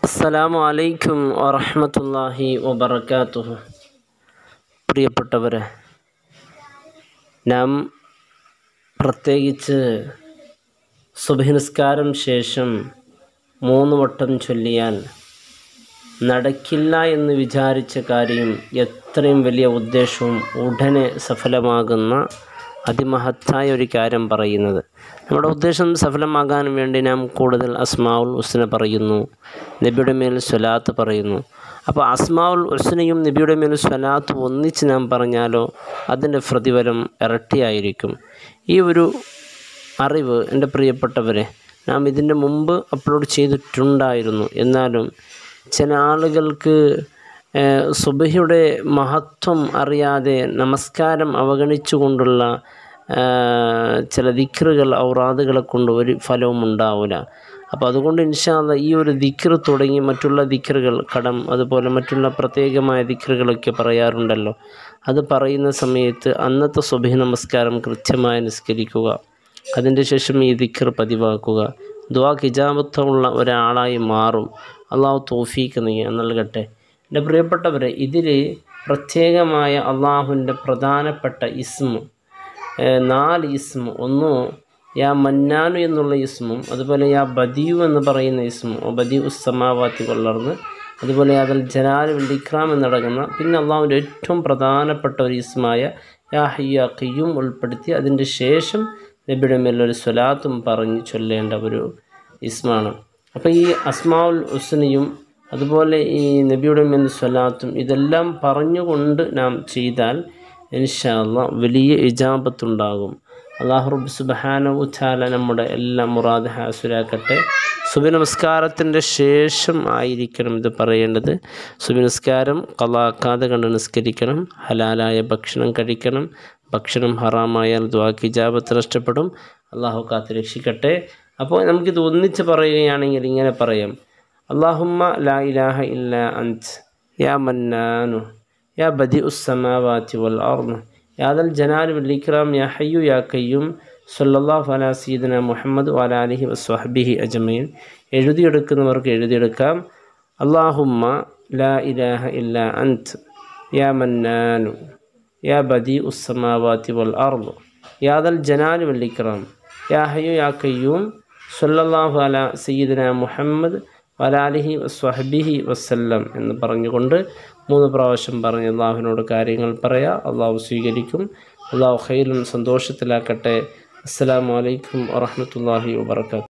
അസ്സലാമു അലൈക്കും വറഹ്മത്തുള്ളാഹി വബറകാതുഹു പ്രിയപ്പെട്ടവരെ നാം പ്രത്യേകിച്ച് സുബഹി നിസ്കാരം ശേഷം മൂന്ന് വട്ടം ചൊല്ലിയാൽ നടക്കില്ല എന്ന് വിചാരിച്ച കാര്യം എത്രയും വലിയ ഉദ്ദേശവും ഉടനെ സഫലമാകുന്ന അതിമഹത്തായ ഒരു കാര്യം പറയുന്നത് നമ്മുടെ ഉദ്ദേശം സഫലമാകാൻ വേണ്ടി നാം കൂടുതൽ അസ്മാവുൽ ഹുസ്ന പറയുന്നു നബിയുടെ മേൽ സ്വലാത്ത് പറയുന്നു അപ്പോൾ അസ്മാവുൽ ഹുസ്നയും നബിയുടെ മേൽ സ്വലാത്ത് ഒന്നിച്ച് നാം പറഞ്ഞാലോ അതിൻ്റെ പ്രതിഫലം ഇരട്ടിയായിരിക്കും ഈ ഒരു അറിവ് എൻ്റെ പ്രിയപ്പെട്ടവരെ നാം ഇതിൻ്റെ മുമ്പ് അപ്ലോഡ് ചെയ്തിട്ടുണ്ടായിരുന്നു എന്നാലും ചില ആളുകൾക്ക് സുബഹിയുടെ മഹത്വം അറിയാതെ നമസ്കാരം അവഗണിച്ചുകൊണ്ടുള്ള ചില ദിക്റുകൾ ഔറാദുകളെ കൊണ്ട് ഒരു ഫലവും ഉണ്ടാവില്ല അപ്പോൾ അതുകൊണ്ട് ഇൻഷാല്ല ഈ ഒരു ദിക്ർ തുടങ്ങി മറ്റുള്ള ദിക്റുകൾ കടം അതുപോലെ മറ്റുള്ള പ്രത്യേകമായ ദിക്റുകളൊക്കെ പറയാറുണ്ടല്ലോ അത് പറയുന്ന സമയത്ത് അന്നത്തെ സുബഹി നമസ്കാരം കൃത്യമായി നിസ്കരിക്കുക അതിൻ്റെ ശേഷം ഈ ദിക്ർ പതിവാക്കുക ദ്വാ ഹിജാബത്വമുള്ള ഒരാളായി മാറും അള്ളാഹു തോഫീക്ക് നീ നൽകട്ടെ എൻ്റെ പ്രിയപ്പെട്ടവരെ ഇതിൽ പ്രത്യേകമായ അള്ളാഹുവിൻ്റെ പ്രധാനപ്പെട്ട ഇസ്മു നാല് ഇസ്മു ഒന്ന് യാ മന്നാനു എന്നുള്ള ഇസ്മും അതുപോലെ യാ ബദിയു എന്ന് പറയുന്ന ഇസ്മും ബദിയു ഉസ്സമാവാത്തി കൊള്ളർന്ന് അതുപോലെ അതിൽ ജലാൽ ഇക്രാം എന്നടങ്ങുന്ന പിന്നെ അള്ളാഹുവിൻ്റെ ഏറ്റവും പ്രധാനപ്പെട്ട ഒരു ഇസ്മായ യാ ഹയ്യ ഖയ്യും ഉൾപ്പെടുത്തി അതിൻ്റെ ശേഷം നബിയുടെ മേലൊരു സ്വലാത്തും പറഞ്ഞ് ചൊല്ലേണ്ട ഒരു ഇസ്മാണ് അപ്പോൾ ഈ അസ്മാവുൽ ഹുസ്നയും അതുപോലെ ഈ നബിയുടെ മേൽ സ്വലാത്തും ഇതെല്ലാം പറഞ്ഞുകൊണ്ട് നാം ചെയ്താൽ ഇൻഷാല്ല വലിയ ഇജാബത്തുണ്ടാകും അള്ളാഹു റബ്ബ് സുബഹാനവു ചാല നമ്മുടെ എല്ലാം മുറാദ് ഹാസുരാക്കട്ടെ സുബി നമസ്കാരത്തിൻ്റെ ശേഷം ആയിരിക്കണം ഇത് പറയേണ്ടത് സുബി നമസ്കാരം കലാക്കാതെ കണ്ട് നിസ്കരിക്കണം ഹലാലായ ഭക്ഷണം കഴിക്കണം ഭക്ഷണം ഹറാമായാൽ ദ്വാക്ക് ഇജാബത്ത് നഷ്ടപ്പെടും അള്ളാഹു കാത്ത് രക്ഷിക്കട്ടെ അപ്പോൾ നമുക്കിത് ഒന്നിച്ച് പറയുകയാണെങ്കിൽ ഇങ്ങനെ പറയാം അള്ളാഹുമ്മ ലാ ഇലാഹ ഇല്ല അൻസ് യാ മന്നാനു യാ ബദി ഉസ്സമാവാത്തി വൽ അർന്ന് യാദൽ ജനാൽ വല്ലിക്രാം യാ ഹയ്യു യാ കയ്യും സല്ലല്ലാഹു അലാ സീദന മുഹമ്മദ് വാലാലിഹി വസ്വഹബിഹി അജ്മീൻ എഴുതിയെടുക്കുന്നവർക്ക് എഴുതിയെടുക്കാം അള്ളാഹുമ്മ ലാ ഇലാഹ ഇല്ല അൻത് യാ മന്നാനു യാ ബദി ഉസ്സമാവാത്തി വൽ അർദ് യാദൽ ജനാൽ വല്ലിക്രാം യാ ഹയ്യു യാ കയ്യൂം സല്ലല്ലാഹു അല സയ്യിദന മുഹമ്മദ് വലാലിഹി വസ്വഹബിഹി വസ്ല്ലം എന്ന് പറഞ്ഞുകൊണ്ട് മൂന്ന് പ്രാവശ്യം പറഞ്ഞ് അള്ളാഹുവിനോട് കാര്യങ്ങൾ പറയാം അള്ളാഹു സ്വീകരിക്കും അള്ളാഹു ഖൈലും സന്തോഷത്തിലാക്കട്ടെ അസ്സാം വലൈക്കും വാഹമത്തല്ലാഹി വാബർക്കാത്തു